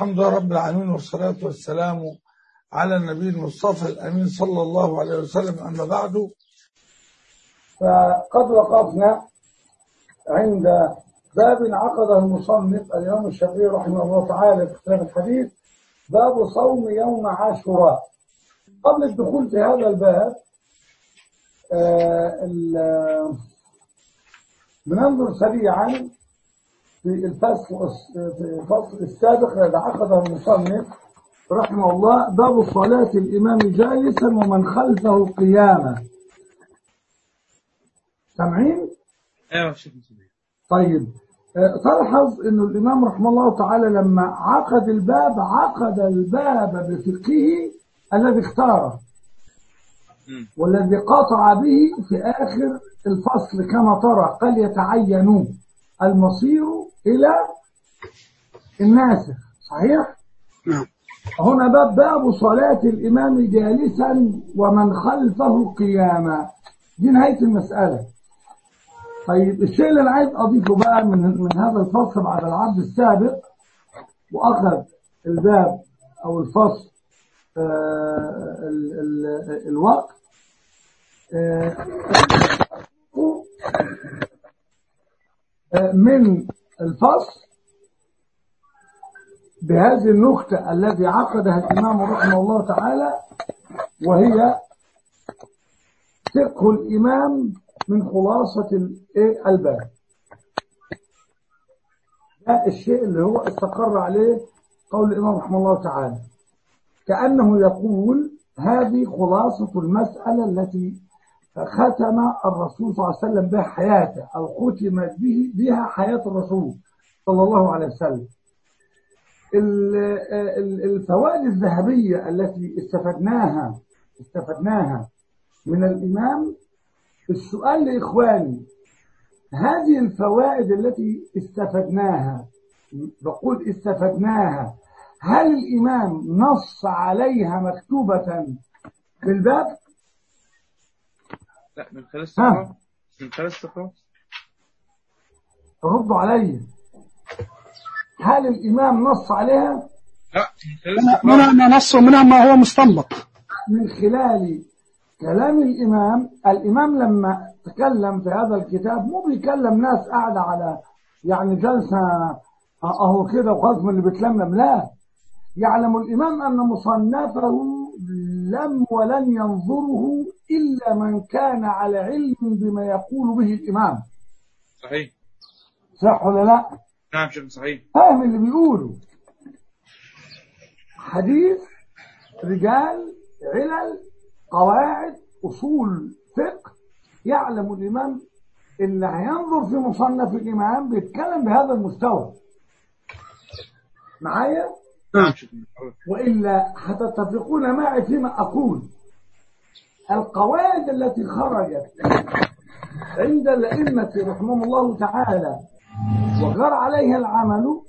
الحمد لله رب العالمين والصلاة والسلام على النبي المصطفى الأمين صلى الله عليه وسلم أما بعد فقد وقفنا عند باب عقده المصنف اليوم الشافعي رحمه الله تعالى في كتاب الحديث باب صوم يوم عاشوراء قبل الدخول في هذا الباب آه بننظر سريعا في الفصل في الفصل السابق الذي عقده المصنف رحمه الله باب صلاة الإمام جالسا ومن خلفه قياما سامعين؟ ايوه شيخ طيب تلحظ انه الامام رحمه الله تعالى لما عقد الباب عقد الباب بفقهه الذي اختاره والذي قاطع به في اخر الفصل كما ترى قال يتعين المصير الى الناسخ صحيح نعم هنا باب باب صلاة الإمام جالسا ومن خلفه قياما دي نهاية المسألة طيب الشيء اللي أنا عايز أضيفه بقى من من هذا الفصل بعد العرض السابق وأخذ الباب أو الفصل آه ال ال الوقت آه آه من الفصل بهذه النكتة التي عقدها الإمام رحمه الله تعالى وهي فقه الإمام من خلاصة الباب ده الشيء اللي هو استقر عليه قول الإمام رحمه الله تعالى كأنه يقول هذه خلاصة المسألة التي ختم الرسول صلى الله عليه وسلم بها حياته أو ختمت به بها حياة الرسول صلى الله عليه وسلم الفوائد الذهبية التي استفدناها استفدناها من الإمام السؤال لإخواني هذه الفوائد التي استفدناها بقول استفدناها هل الإمام نص عليها مكتوبة في الباب؟ لا من خلال الصفحة من خلال الصفحة ردوا علي هل الإمام نص عليها؟ لا من خلال الصفحة منها ما نص ومنها ما هو مستنبط من خلال كلام الإمام الإمام لما تكلم في هذا الكتاب مو بيكلم ناس قاعدة على يعني جلسة أهو كده وخلاص من اللي بتلملم لا يعلم الإمام أن مصنفه لم ولن ينظره إلا من كان على علم بما يقول به الإمام صحيح صح ولا لا؟ نعم شيخ صحيح فاهم اللي بيقوله حديث رجال علل قواعد أصول فقه يعلم الإمام اللي هينظر في مصنف الإمام بيتكلم بهذا المستوى معايا نعم شيخ وإلا هتتفقون معي فيما أقول القواعد التي خرجت عند الأئمة رحمهم الله تعالى وغار عليها العمل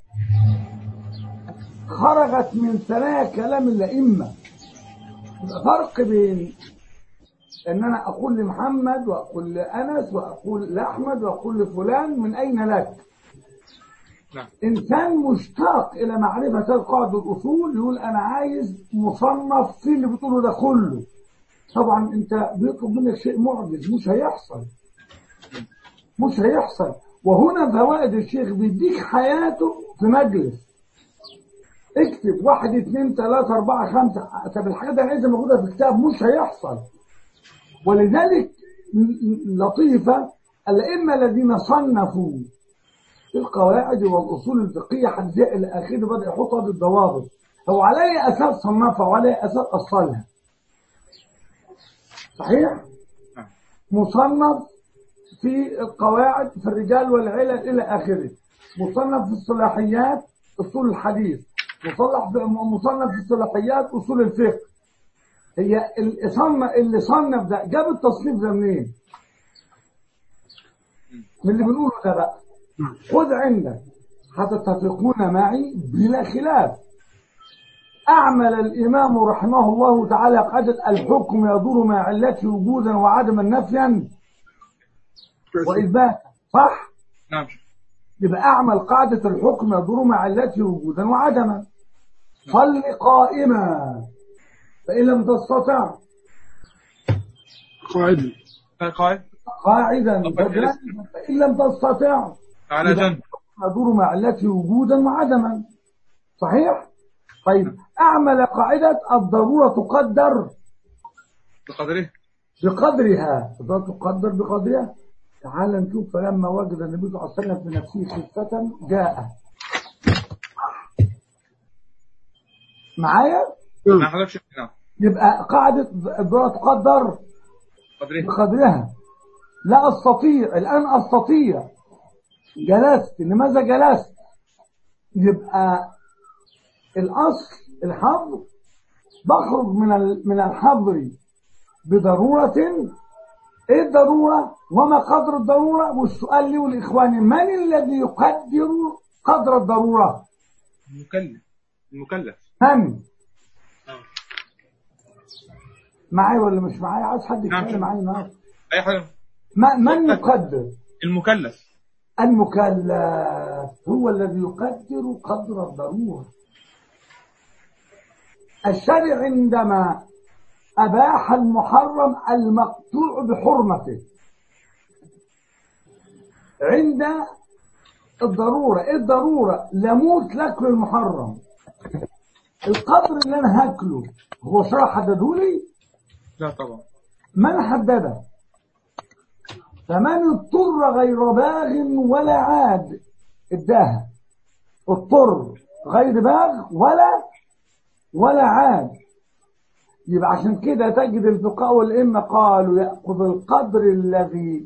خرجت من ثنايا كلام الأئمة فرق بين ان انا اقول لمحمد واقول لانس واقول لاحمد واقول لفلان من اين لك نعم. انسان مشتاق الى معرفه القواعد والاصول يقول انا عايز مصنف في اللي بتقوله ده كله طبعا انت بيطلب منك شيء معجز مش هيحصل مش هيحصل وهنا فوائد الشيخ بيديك حياته في مجلس اكتب واحد اثنين ثلاثة أربعة خمسة طب الحاجات دي عايزة موجودة في كتاب مش هيحصل ولذلك لطيفة الأئمة الذين صنفوا في القواعد والأصول الفقهية حديثية إلى آخره بدأ يحط هذه الضوابط هو على أي أساس صنفها وعلى أي أساس أصلها صحيح؟ مصنف في القواعد في الرجال والعلل إلى آخره مصنف في الصلاحيات أصول الحديث مصنف مصنف في الصلاحيات أصول الفقه هي اللي صنف اللي صنف ده جاب التصنيف ده منين؟ من اللي بنقوله ده بقى خذ عندك هتتفقون معي بلا خلاف أعمل الإمام رحمه الله تعالى قاعدة الحكم يدور مع علته وجودا وعدما نفيا وإثباتا صح؟ نعم يبقى أعمل قاعدة الحكم يدور مع علته وجودا وعدما صل قائما فإن لم تستطع قاعدا قائد قاعدا طب فجالسا فإن لم تستطع على جنب تدور مع التي وجودا وعدما صحيح طيب أعمل قاعدة الضرورة تقدر بقدره بقدرها الضرورة تقدر بقدرها تعال نشوف فلما وجد النبي صلى الله عليه وسلم في نفسه خفة جاء معايا نعم حضرتك شيخ نعم يبقى قاعدة الضرورة تقدر قدره بقدرها لا أستطيع الآن أستطيع جلست لماذا جلست يبقى الأصل الحظر بخرج من ال- من الحظر بضرورة ايه الضرورة وما قدر الضرورة والسؤال لي والإخواني من الذي يقدر قدر الضرورة المكلف المكلف من معايا ولا مش معايا عايز حد نعم، يتكلم شكرا. معايا النهارده اي حاجه ما- من يقدر المكلف المكلف هو الذي يقدر قدر الضرورة الشرع عندما أباح المحرم المقطوع بحرمته عند الضرورة إيه الضرورة لموت لأكل المحرم القدر اللي أنا هاكله هو شرع حدده لي لا طبعا من حدده فمن اضطر غير باغ ولا عاد اداها اضطر غير باغ ولا ولا عاد يبقى عشان كده تجد الفقهاء والأئمة قالوا يأخذ القدر الذي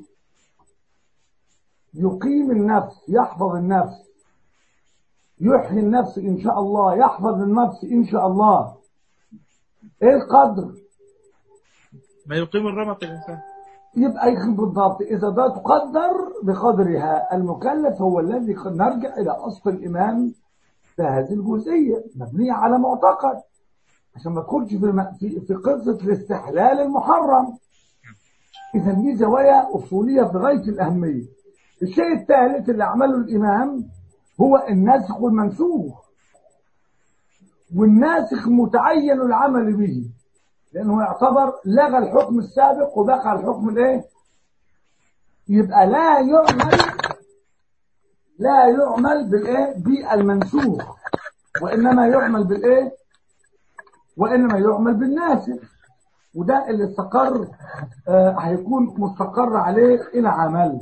يقيم النفس يحفظ النفس يحيي النفس إن شاء الله يحفظ النفس إن شاء الله إيه القدر ما يقيم الرمق الانسان يبقى يخن بالضبط إذا ده تقدر بقدرها المكلف هو الذي نرجع إلى أصل الإيمان في هذه الجزئية مبنية على معتقد عشان ما تدخلش في, الم... في في قصة الاستحلال المحرم إذا دي زوايا أصولية في غاية الأهمية الشيء الثالث اللي عمله الإمام هو الناسخ والمنسوخ والناسخ متعين العمل به لأنه يعتبر لغى الحكم السابق وبقى الحكم الايه يبقى لا يعمل لا يعمل بالايه بالمنسوخ وانما يعمل بالايه وانما يعمل بالناسخ وده اللي استقر آه هيكون مستقر عليه الى عمل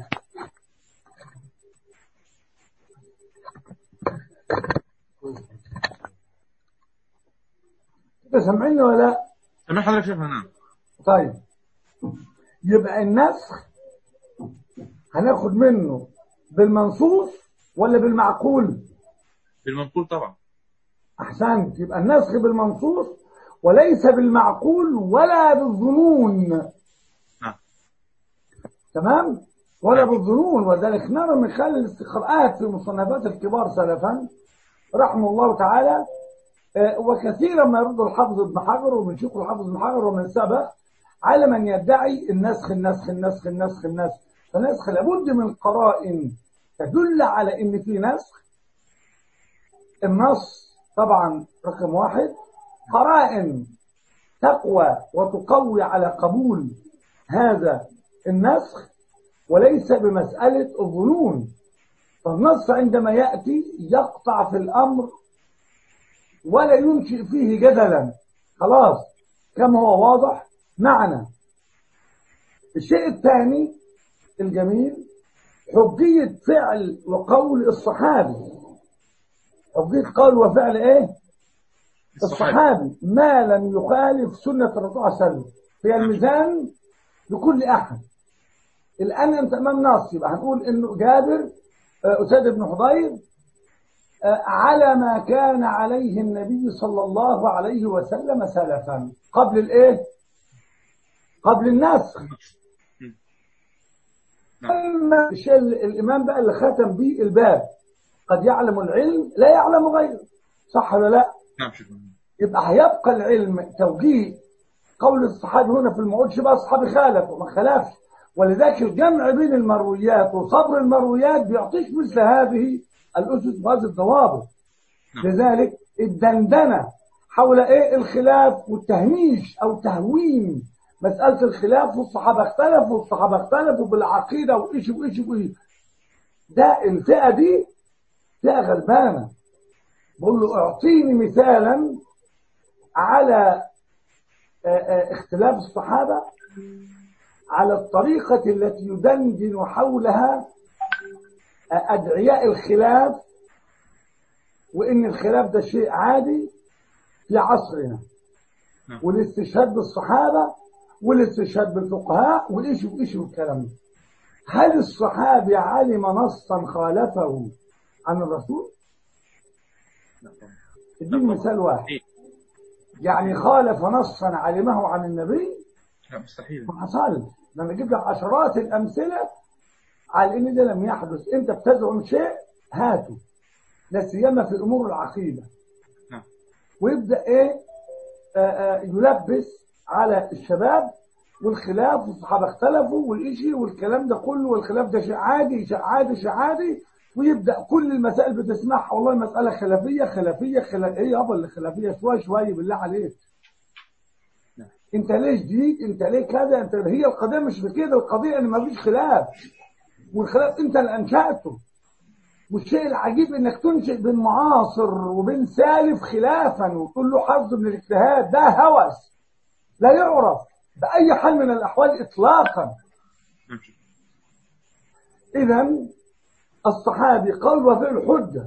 انت سامعني ولا لا؟ سامع حضرتك شيخنا نعم طيب يبقى النسخ هناخد منه بالمنصوص ولا بالمعقول بالمنقول طبعا احسنت يبقى النسخ بالمنصوص وليس بالمعقول ولا بالظنون نعم تمام ولا بالظنون وذلك نرى من خلال الاستقراءات في مصنفات الكبار سلفا رحمه الله تعالى آه، وكثيرا ما يرد الحافظ ابن حجر ومن شيخ الحافظ ابن حجر ومن سبق على من يدعي النسخ النسخ النسخ النسخ النسخ فالنسخ لابد من قرائن تدل على ان في نسخ النص طبعا رقم واحد قرائن تقوى وتقوي على قبول هذا النسخ وليس بمسألة الظنون فالنص عندما يأتي يقطع في الأمر ولا ينشئ فيه جدلا خلاص كما هو واضح معنا الشيء الثاني الجميل حجية فعل وقول الصحابي حجية قول وفعل ايه الصحابي ما لم يخالف سنة الرسول صلى الله عليه وسلم هي الميزان لكل أحد الآن أنت أمام نص يبقى هنقول إنه جابر آه، أسيد بن حضير آه، على ما كان عليه النبي صلى الله عليه وسلم سلفا قبل الإيه؟ قبل النسخ أما الشيء اللي- الإمام بقى اللي ختم به الباب قد يعلم العلم لا يعلم غيره صح ولا لا؟ نعم شكرا يبقى هيبقى العلم توجيه قول الصحابي هنا في الموعود بقى الصحابي خالف وما خالفش ولذلك الجمع بين المرويات وصبر المرويات بيعطيش مثل هذه الأسس وهذه الضوابط نعم. لذلك الدندنة حول ايه الخلاف والتهميش او تهوين مسألة الخلاف والصحابة اختلفوا والصحابة اختلفوا بالعقيدة وإيش وإيش وإيش ده الفئة دي فئة غلبانة بقول له اعطيني مثالا على آه، آه، اختلاف الصحابة على الطريقة التي يدندن حولها آه، أدعياء الخلاف وإن الخلاف ده شيء عادي في عصرنا نعم. والاستشهاد بالصحابة والاستشهاد بالفقهاء والإيش وإيش والكلام ده هل الصحابي علم نصا خالفه عن الرسول؟ لا طبعا اديني مثال واحد إيه؟ يعني خالف نصا علمه عن النبي لا مستحيل ما حصلش ده انا اجيب لك عشرات الامثله على ان ده لم يحدث انت بتزعم شيء هاته لا سيما في امور العقيده نعم ويبدا ايه آه آه يلبس على الشباب والخلاف والصحابه اختلفوا والإشي والكلام ده كله والخلاف ده شيء عادي شيء عادي شيء عادي ويبدا كل المسائل بتسمعها والله مساله خلافيه خلافيه خلافيه ايه يابا اللي خلافيه شويه شويه بالله عليك انت ليش دي انت ليه كذا انت هي القضيه مش في كده القضيه ان مفيش خلاف والخلاف انت اللي انشاته والشيء العجيب انك تنشئ بين معاصر وبين سالف خلافا وتقول له حظ من الاجتهاد ده هوس لا يعرف باي حال من الاحوال اطلاقا نعم اذا الصحابي قول وفعل حجه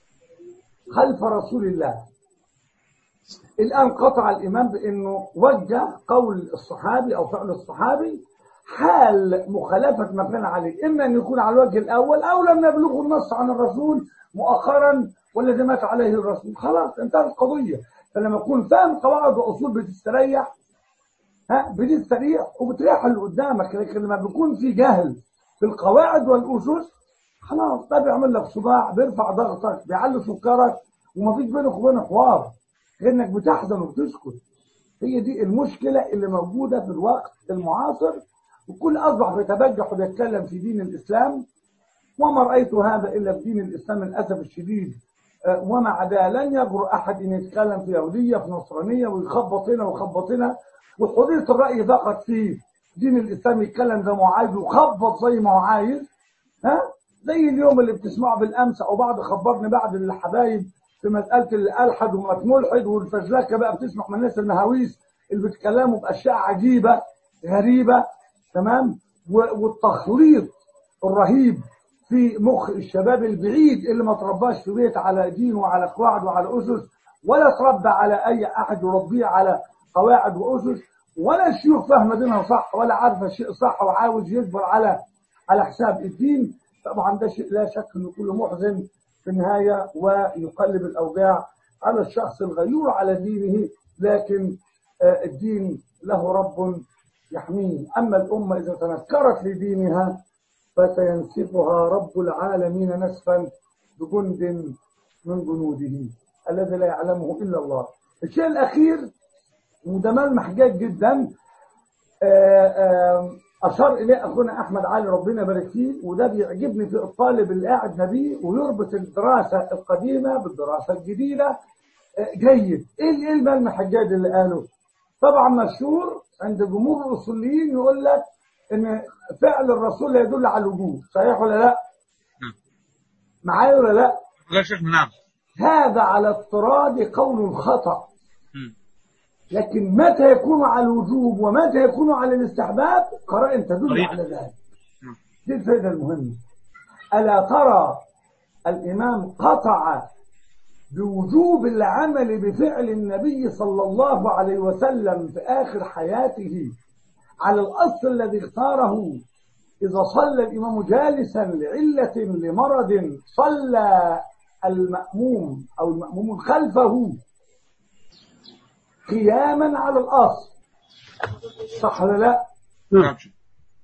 خلف رسول الله الآن قطع الإمام بأنه وجه قول الصحابي أو فعل الصحابي حال مخالفة ما كان عليه إما أن يكون على الوجه الأول أو لم يبلغه النص عن الرسول مؤخرا والذي مات عليه الرسول خلاص انتهت القضية فلما يكون فاهم قواعد وأصول بتستريح ها بتستريح وبتريح اللي قدامك لكن لما بيكون في جهل في القواعد والأسس خلاص ده بيعمل لك صداع بيرفع ضغطك بيعلي سكرك ومفيش بينك وبينه حوار انك بتحزن وبتسكت هي دي المشكلة اللي موجودة في الوقت المعاصر وكل أصبح بيتبجح وبيتكلم في دين الإسلام وما رأيت هذا إلا في دين الإسلام للأسف الشديد آه، ومع ده لن يجرؤ أحد أن يتكلم في يهودية في نصرانية ويخبط هنا ويخبط هنا وحرية الرأي فقط في دين الإسلام يتكلم زي ما هو عايز ويخبط زي ما هو عايز ها زي اليوم اللي بتسمعه بالأمس أو بعد خبرني بعد الحبايب في مسألة الألحد ومات ملحد والفزلكة بقى بتسمع من الناس المهاويس اللي بيتكلموا بأشياء عجيبة غريبة تمام و- والتخليط الرهيب في مخ الشباب البعيد اللي ما ترباش في بيت على دين وعلى قواعد وعلى أسس ولا تربى على أي أحد يربيه على قواعد وأسس ولا الشيوخ فاهمة دينها صح ولا عارفة الشيء صح وعاوز يجبر على على حساب الدين طبعا ده شيء لا شك انه كله محزن في النهاية ويقلب الأوجاع على الشخص الغيور على دينه لكن آه، الدين له رب يحميه أما الأمة إذا تنكرت لدينها فسينسفها رب العالمين نسفا بجند من جنوده الذي لا يعلمه إلا الله الشيء الأخير وده ملمح جيد جدا آه، آه، أشار إليه أخونا أحمد علي ربنا يبارك فيه وده بيعجبني في الطالب اللي قاعد نبيه ويربط الدراسة القديمة بالدراسة الجديدة آه، جيد إيه إيه الملمح الجيد اللي قاله؟ طبعا مشهور عند جمهور الأصوليين يقول لك إن فعل الرسول لا يدل على الوجوب صحيح ولا لا؟ نعم. معايا ولا لا؟ لا شيخ نعم هذا على افتراض قول خطأ مم. لكن متى يكون على الوجوب ومتى يكون على الاستحباب قرائن تدل قرينة. على ذلك نعم. دي الفائدة المهمة ألا ترى الإمام قطع بوجوب العمل بفعل النبي صلى الله عليه وسلم في آخر حياته على الأصل الذي اختاره إذا صلى الإمام جالسا لعلة لمرض صلى المأموم أو المأموم خلفه قياما على الأصل صح ولا لا؟ نعم شيخ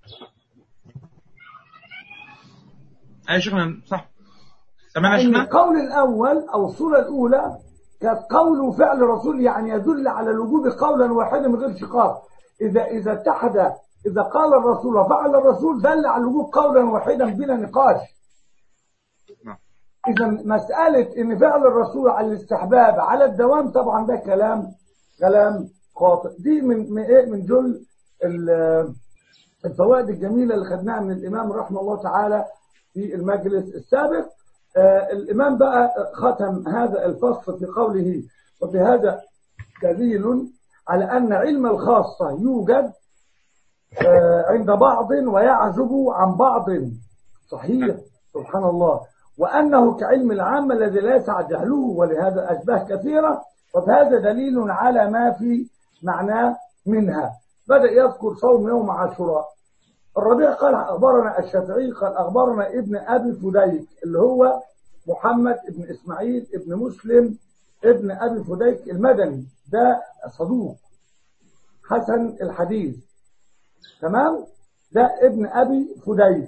أي شيخنا صح سمعنا إن شيخنا القول الأول أو الصورة الأولى كانت قول وفعل الرسول يعني يدل على الوجوب قولا واحدا من غير شقاق إذا إذا اتحد إذا قال الرسول وفعل الرسول دل على الوجوب قولا واحدا بلا نقاش نعم إذا مسألة إن فعل الرسول على الاستحباب على الدوام طبعا ده كلام كلام خاطئ دي من من إيه من جل ال- الفوائد الجميلة اللي خدناها من الإمام رحمه الله تعالى في المجلس السابق آه الإمام بقى ختم هذا الفصل في قوله وبهذا دليل على أن علم الخاصة يوجد آه عند بعض ويعزب عن بعض صحيح سبحان الله وأنه كعلم العام الذي لا يسع جهله ولهذا أشباه كثيرة وهذا دليل على ما في معناه منها بدأ يذكر صوم يوم عاشوراء الربيع قال أخبرنا الشافعي قال أخبرنا ابن أبي فديك اللي هو محمد ابن إسماعيل ابن مسلم ابن أبي فديك المدني ده صدوق حسن الحديث تمام ده ابن أبي فديك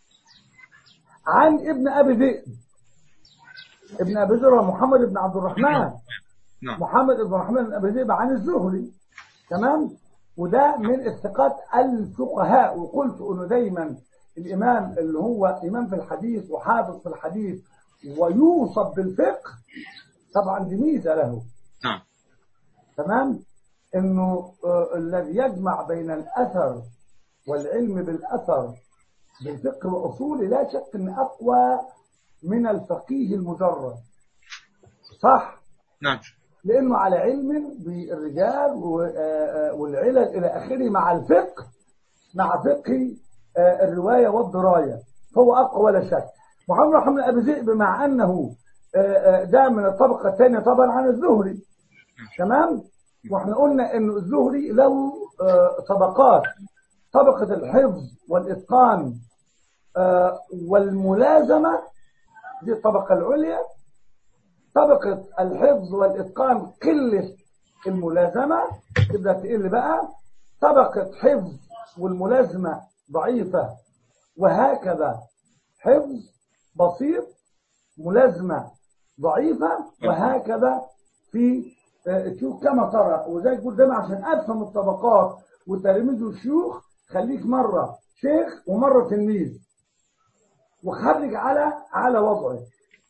عن ابن أبي ذئب ابن أبي ذئب هو محمد بن عبد الرحمن نعم محمد بن الرحمن بن أبي ذئب عن الزهري تمام وده من الثقات الفقهاء وقلت انه دايما الامام اللي هو امام في الحديث وحافظ في الحديث ويوصف بالفقه طبعا دي ميزه له نعم تمام انه آه، الذي يجمع بين الاثر والعلم بالاثر بالفقه واصوله لا شك ان اقوى من الفقيه المجرد صح نعم لانه على علم بالرجال و- آه، آه، والعلل الى اخره مع الفقه مع فقه آه، الروايه والدرايه فهو اقوى ولا شك محمد بن حمد ابي ذئب مع انه آه، آه، ده من الطبقه الثانيه طبعا عن الزهري تمام واحنا قلنا ان الزهري له آه، طبقات طبقه الحفظ والاتقان آه، والملازمه دي الطبقه العليا طبقة الحفظ والإتقان قلة الملازمة تبدأ تقل بقى طبقة حفظ والملازمة ضعيفة وهكذا حفظ بسيط ملازمة ضعيفة وهكذا في آه، تشوف كما ترى وزي يقول دايما عشان أفهم الطبقات وتلاميذ الشيوخ خليك مرة شيخ ومرة تلميذ وخرج على على وضعه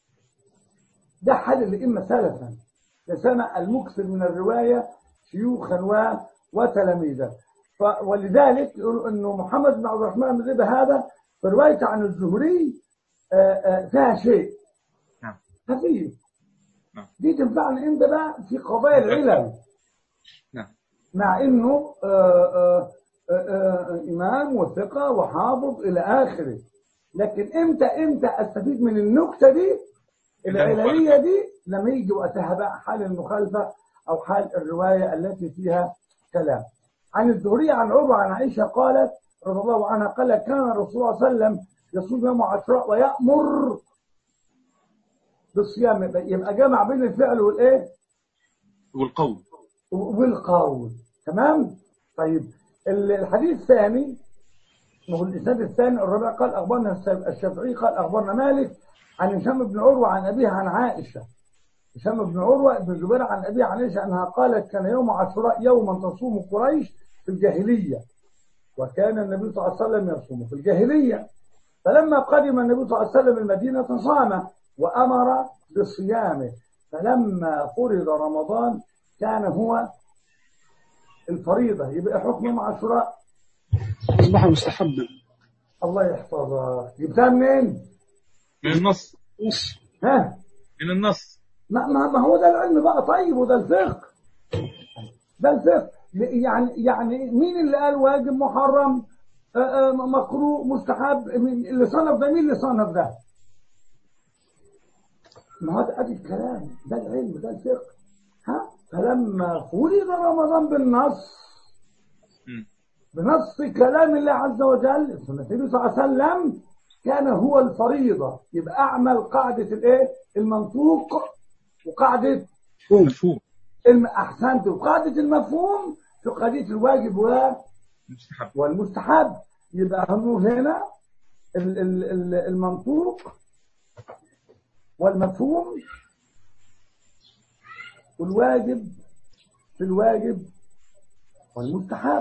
ده حال الأئمة سلفا لسنا المكثر من الرواية شيوخا و... وتلاميذا ف... ولذلك يقولوا انه محمد بن عبد الرحمن بن زيد هذا في روايته عن الزهري آه، آه، فيها شيء نعم. خفيف نعم. دي تنفعنا امتى بقى في قضايا العلل نعم مع انه آه، آه، آه، آه، امام وثقه وحافظ الى اخره لكن امتى امتى استفيد من النكته دي العلليه دي لما يجي وقتها بقى حال المخالفه او حال الروايه التي فيها كلام عن الزهري عن عروه عن عائشه قالت رضي الله عنها قال كان الرسول صلى الله عليه وسلم يصوم يوم عاشوراء ويامر بالصيام يبقى يبقى جمع بين الفعل والايه والقول والقول تمام طيب ال- الحديث الثاني وهو الاسناد الثاني الرابع قال اخبرنا الس- الشافعي قال اخبرنا مالك عن هشام بن عروه عن ابيه عن عائشه هشام بن عروه بن الزبير عن ابيه عن عائشه انها قالت كان يوم عاشوراء يوما تصوم قريش في الجاهليه وكان النبي صلى الله عليه وسلم يصوم في الجاهليه فلما قدم النبي صلى الله عليه وسلم المدينه صام وامر بصيامه فلما فرض رمضان كان هو الفريضة يبقى حكم يوم عاشوراء أصبح مستحبا الله يحفظك جبتها منين؟ من النص بص ها؟ من النص ما, ما, ما هو ده العلم بقى طيب وده الفقه ده الفقه ل- يعني يعني مين اللي قال واجب محرم آه، آه، مكروه مستحب مين- اللي صنف ده مين اللي صنف ده؟ ما هو ده ادي الكلام ده العلم ده الفقه ها؟ فلما فرض رمضان بالنص مم. بنص كلام الله عز وجل سنة النبي صلى الله عليه وسلم كان هو الفريضة يبقى أعمل قاعدة الإيه؟ المنطوق وقاعدة مفهوم الم... أحسنت وقاعدة المفهوم في قضية الواجب و... مستحب والمستحب يبقى هنقول هنا ال... ال... ال- المنطوق والمفهوم والواجب في الواجب والمستحب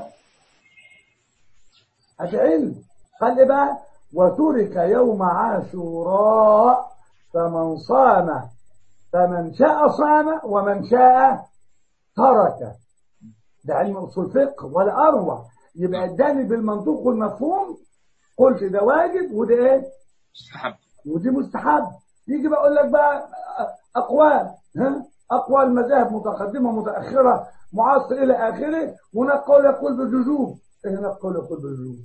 هذا علم قال إيه بقى وترك يوم عاشوراء فمن صام فمن شاء صام ومن شاء ترك ده علم اصول فقه ولا اروع يبقى اداني بالمنطوق والمفهوم قلت ده واجب وده ايه مستحب ودي مستحب يجي بقول لك بقى اقوال ها اقوال مذاهب متقدمه متاخره معاصر الى اخره هناك قول يقول بالوجوب إيه هناك قول يقول بالوجوب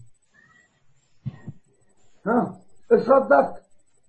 ها ايش ردك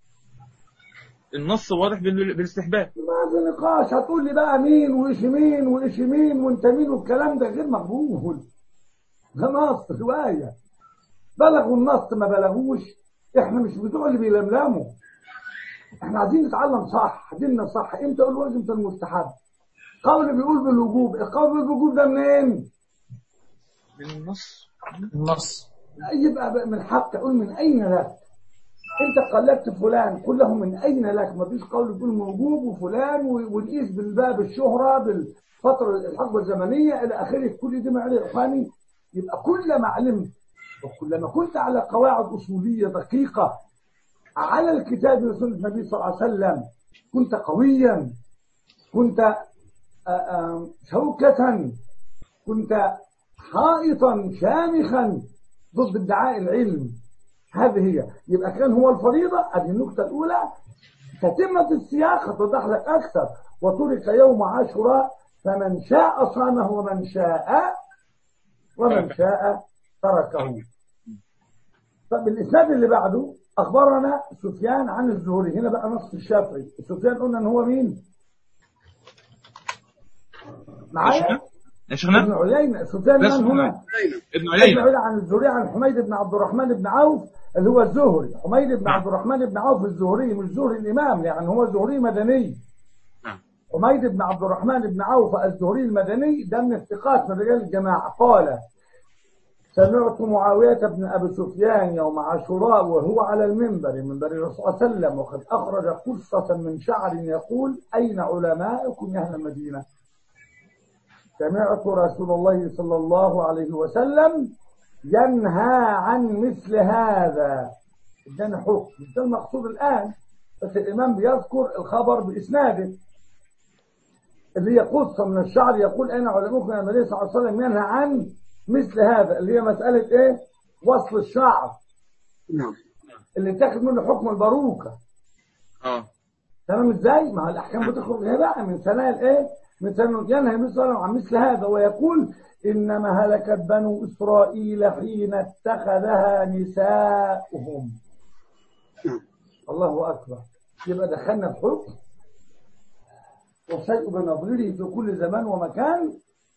النص واضح بال- بالاستحباب ما في نقاش هتقول لي بقى مين وايش مين وايش مين وانت مين والكلام ده غير مقبول ده نص روايه بلغوا النص ما بلغوش احنا مش بتوع اللي بيلملموا احنا عايزين نتعلم صح ديننا صح امتى اقول واجب امتى المستحب قول بيقول بالوجوب القول بالوجوب ده منين من النص النص يبقى بقى من حق اقول من اين لك انت قلدت فلان كله من اين لك ما فيش قول يقول موجوب وفلان و- ونقيس بالباب الشهرة بالفترة الحقبة الزمنية الى اخره كل دي معلومة اخواني يبقى كلما علمت وكلما كنت على قواعد اصولية دقيقة على الكتاب وسنة النبي صلى الله عليه وسلم كنت قويا كنت آه، آه، شوكة كنت حائطا شامخا ضد ادعاء العلم هذه هي يبقى كان هو الفريضة هذه النقطة الأولى تتمة السياق هتوضح لك أكثر وترك يوم عاشوراء فمن شاء صامه ومن شاء ومن شاء تركه طب الإسناد اللي بعده أخبرنا سفيان عن الزهري هنا بقى نص الشافعي سفيان قلنا إن هو مين؟ معايا؟ يا شيخنا ابن عيينة سفيان لا، من هنا؟ ابن ابن عيينة عيينة عن الزهري عن حميد بن عبد الرحمن بن عوف اللي هو الزهري حميد بن عبد الرحمن بن عوف الزهري مش زهري الإمام يعني هو زهري مدني نعم. حميد بن عبد الرحمن بن عوف الزهري المدني ده من الثقات من رجال الجماعة قال سمعت معاوية بن أبي سفيان يوم عاشوراء وهو على المنبر منبر الرسول صلى الله عليه وسلم وقد أخرج قصة من شعر يقول أين علماؤكم يا أهل المدينة سمعت رسول الله صلى الله عليه وسلم ينهى عن مثل هذا اداني حكم مش ده المقصود الآن بس الإمام بيذكر الخبر بإسناده اللي هي قصة من الشعر يقول أين علماؤكم يا النبي صلى الله عليه وسلم ينهى عن مثل هذا اللي هي مسألة إيه وصل الشعر نعم اللي تاخد منه حكم الباروكة اه تمام ازاي؟ ما هو الاحكام بتخرج هنا بقى من سنة الايه؟ من سنة ينهى النبي صلى الله عليه وسلم عن مثل هذا ويقول انما هلكت بنو اسرائيل حين اتخذها نساؤهم. نعم. الله اكبر. يبقى دخلنا في حكم والشيء بنظيره في كل زمان ومكان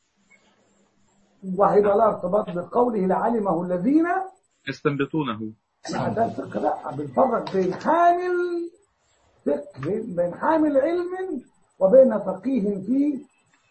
وهيبقى له ارتباط بقوله لعلمه الذين يستنبطونه لا ده الفقه بقى بنفرق بين حامل فقه بين حامل علم وبين فقيه في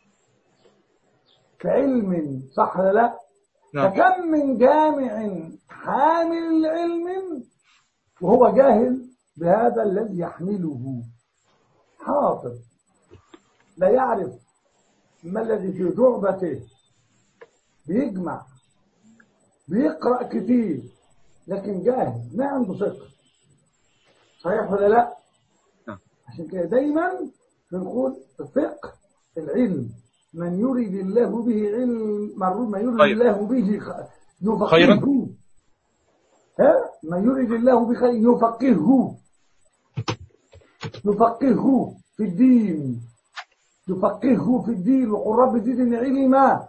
في علم صح ولا لا؟ نعم فكم من جامع حامل علم وهو جاهل بهذا الذي يحمله حاطب لا يعرف ما الذي في جعبته بيجمع بيقرأ كتير لكن جاهل ما عنده فقه صحيح ولا لا نعم. عشان كده دايما بنقول فقه العلم من يريد الله به علم من من يريد خير. الله به خ- يفقهه خيرا. ها من يريد الله بخير يفقهه يفقهه في الدين يفقهه في الدين وقل رب زدني علما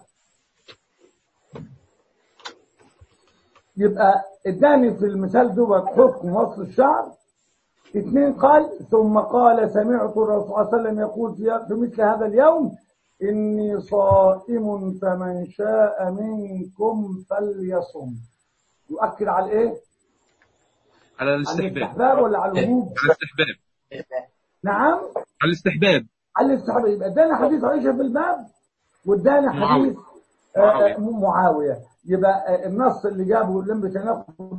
يبقى اداني في المثال دوت حكم وصل الشعر اثنين قال ثم قال سمعت الرسول صلى الله عليه وسلم يقول في في مثل هذا اليوم إني صائم فمن شاء منكم فليصم يؤكد على الايه؟ على على الاستحباب الاستحباب ولا على الوجوب؟ على الاستحباب نعم على الاستحباب على الاستحباب يبقى ادانا حديث عائشة في الباب وادانا معاوية. حديث آه، معاوية. آه، معاوية يبقى آه، النص اللي جابه لم بتناقض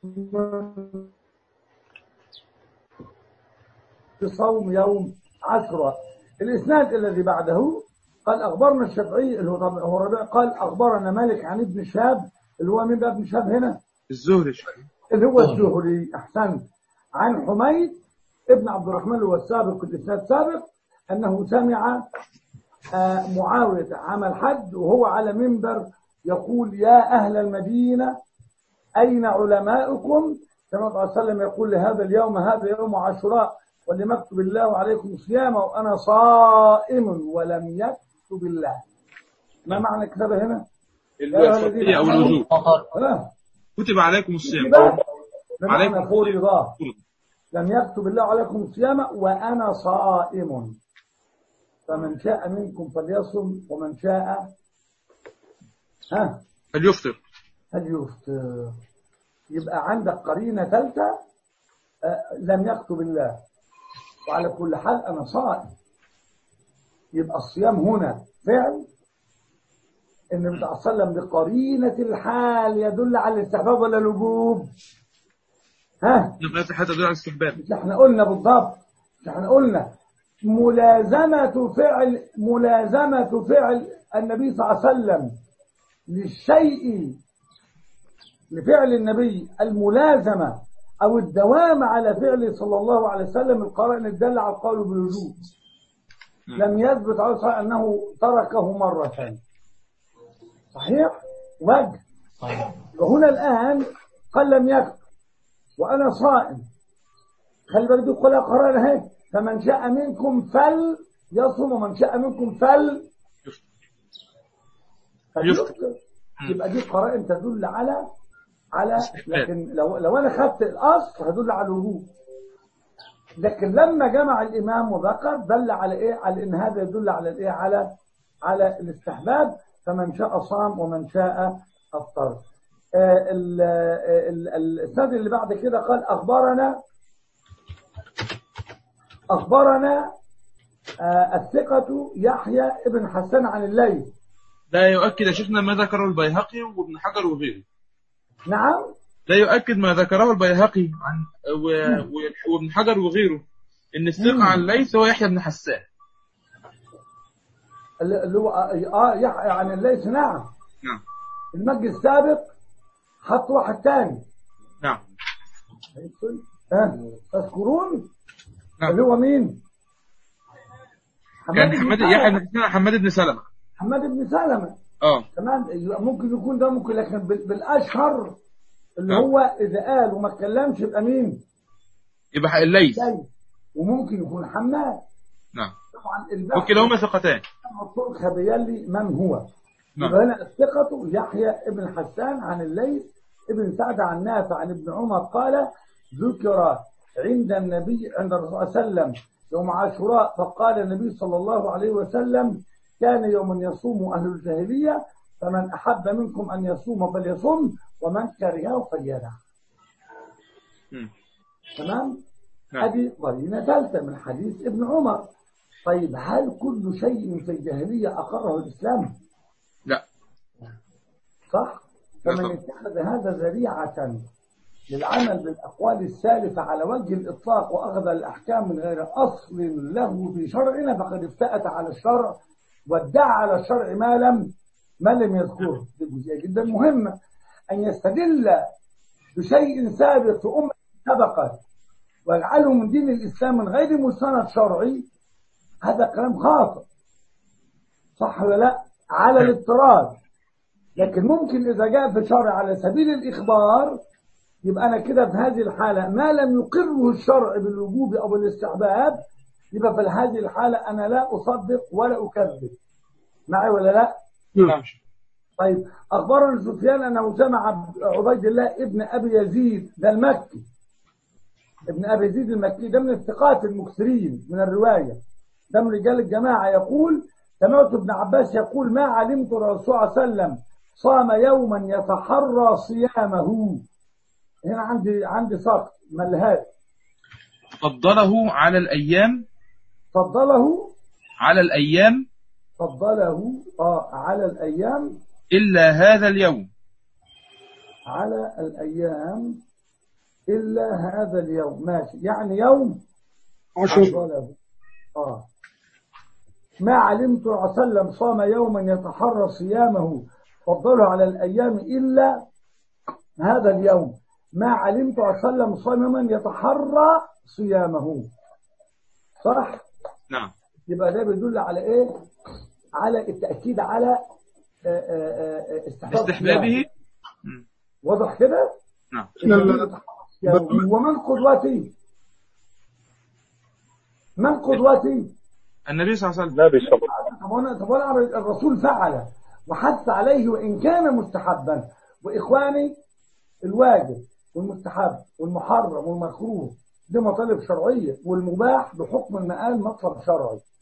في صوم يوم عشرة الإسناد الذي بعده قال أخبرنا الشافعي اللي هو طبعا هو ربيع قال أخبرنا مالك عن ابن شهاب اللي هو مين بقى ابن شهاب هنا الزهري شوية اللي هو الزهري أحسن عن حميد ابن عبد الرحمن هو السابق الإسناد السابق أنه سمع آه، معاوية عمل حد وهو على منبر يقول يا أهل المدينة أين علماؤكم كما صلى الله عليه وسلم يقول لهذا اليوم هذا يوم عاشوراء ولم يكتب الله عليكم صياما وأنا صائم ولم يكتب الله ما معنى كتابة هنا؟ الفرضية أو الوجوب ها؟ كتب عليكم الصيام كتابة عليكم بمعنى فرض فرض. لم يكتب الله عليكم الصيام وأنا صائم فمن شاء منكم فليصم ومن شاء ها فليفطر فليفطر يبقى عندك قرينة ثالثة آه، لم يكتب الله وعلى كل حال أنا صائم يبقى الصيام هنا فعل إن النبي صلى الله عليه وسلم بقرينة الحال يدل على الاستحباب ولا الوجوب ها لم يأتي حتى يدل على الاستحباب مش احنا قلنا بالضبط مش احنا قلنا ملازمة فعل ملازمة فعل النبي صلى الله عليه وسلم للشيء لفعل النبي الملازمة أو الدوام على فعله صلى الله عليه وسلم القرائن الدالة على القول بالوجوب لم يثبت عليه الصلاة أنه تركه مرة صحيح؟ وجه وهنا الآن قال لم يكتب وأنا صائم خلي بالك دي كلها قرار اهي فمن شاء منكم فل يصوم ومن شاء منكم فل فليفطر. يبقى دي قرائن تدل على على لكن لو لو انا خدت الاصل هدل على الوجوب لكن لما جمع الامام وذكر دل على ايه على ان هذا يدل على الايه على على الاستحباب فمن شاء صام ومن شاء افطر آه، ال- آه، ال- الاسناد اللي بعد كده قال اخبرنا اخبرنا آه، الثقة يحيى ابن حسان عن الليث لا يؤكد يا شيخنا ما ذكره البيهقي وابن حجر وغيره نعم لا يؤكد ما ذكره البيهقي عن و... و... وابن حجر وغيره ان الثقة عن ليس هو يحيى بن حسان اللي اللي هو اه يحيى عن الليث نعم نعم المجلس السابق حط واحد تاني نعم ها تذكرون نعم. اللي هو مين كان بن حماد سلمة. يحيى بن حسان حماد بن سلمة حماد بن سلمة اه تمام يبقى ممكن يكون ده ممكن لكن بال- بالاشهر اللي نعم. هو اذا قال وما اتكلمش يبقى مين يبقى الليث زي وممكن يكون حماد نعم طبعا البحث وكلاهما ثقتان الطرق خبيان لي من هو نعم. يبقى هنا الثقة يحيى ابن حسان عن الليث ابن سعد عن نافع عن ابن عمر قال ذكر عند النبي عند الرسول صلى الله عليه وسلم يوم عاشوراء فقال النبي صلى الله عليه وسلم كان يوم يصوم أهل الجاهلية فمن أحب منكم أن يصوم فليصم ومن كرهه فليدع مم. تمام نعم. هذه قرينة ثالثة من حديث ابن عمر طيب هل كل شيء في الجاهلية أقره الإسلام لا صح لا فمن طبعا. اتخذ هذا ذريعة للعمل بالأقوال السالفة على وجه الإطلاق وأخذ الأحكام من غير أصل له في شرعنا فقد افتأت على الشرع وادعى على الشرع ما لم ما لم يذكره دي جزئية جدا مهمة أن يستدل بشيء سابق في أمة سبقت ويجعله من دين الإسلام من غير مستند شرعي هذا كلام خاطئ صح ولا لا على الاضطراد لكن ممكن إذا جاء في الشرع على سبيل الإخبار يبقى أنا كده في هذه الحالة ما لم يقره الشرع بالوجوب أو بالاستحباب يبقى في هذه الحالة أنا لا أصدق ولا أكذب معي ولا لا؟ نعم طيب أخبرنا سفيان أنه سمع عبيد الله ابن أبي يزيد ده المكي ابن أبي يزيد المكي ده من الثقات المكثرين من الرواية ده من رجال الجماعة يقول سمعت ابن عباس يقول ما علمت الرسول صلى الله عليه وسلم صام يوما يتحرى صيامه هنا عندي عندي سقط ملهاش فضله على الأيام فضله على الأيام فضله آه على الأيام إلا هذا اليوم على الأيام إلا هذا اليوم ماشي يعني يوم عشر فضله آه ما علمت صلى الله عليه وسلم صام يوما يتحرى صيامه فضله على الأيام إلا هذا اليوم ما علمت صلى الله عليه وسلم صام يوما يتحرى صيامه صح نعم يبقى ده بيدل على ايه على التأكيد على آه، آه، آه، استحباب الصيام. استحبابه مم. واضح كده نعم لا، لا. ومن قدوتي من قدوتي النبي صلى الله عليه وسلم النبي صلى الله عليه طب وانا طب وانا الرسول فعل وحث عليه وان كان مستحبا واخواني الواجب والمستحب والمحرم والمكروه دي مطالب شرعيه والمباح بحكم المقال مطلب شرعي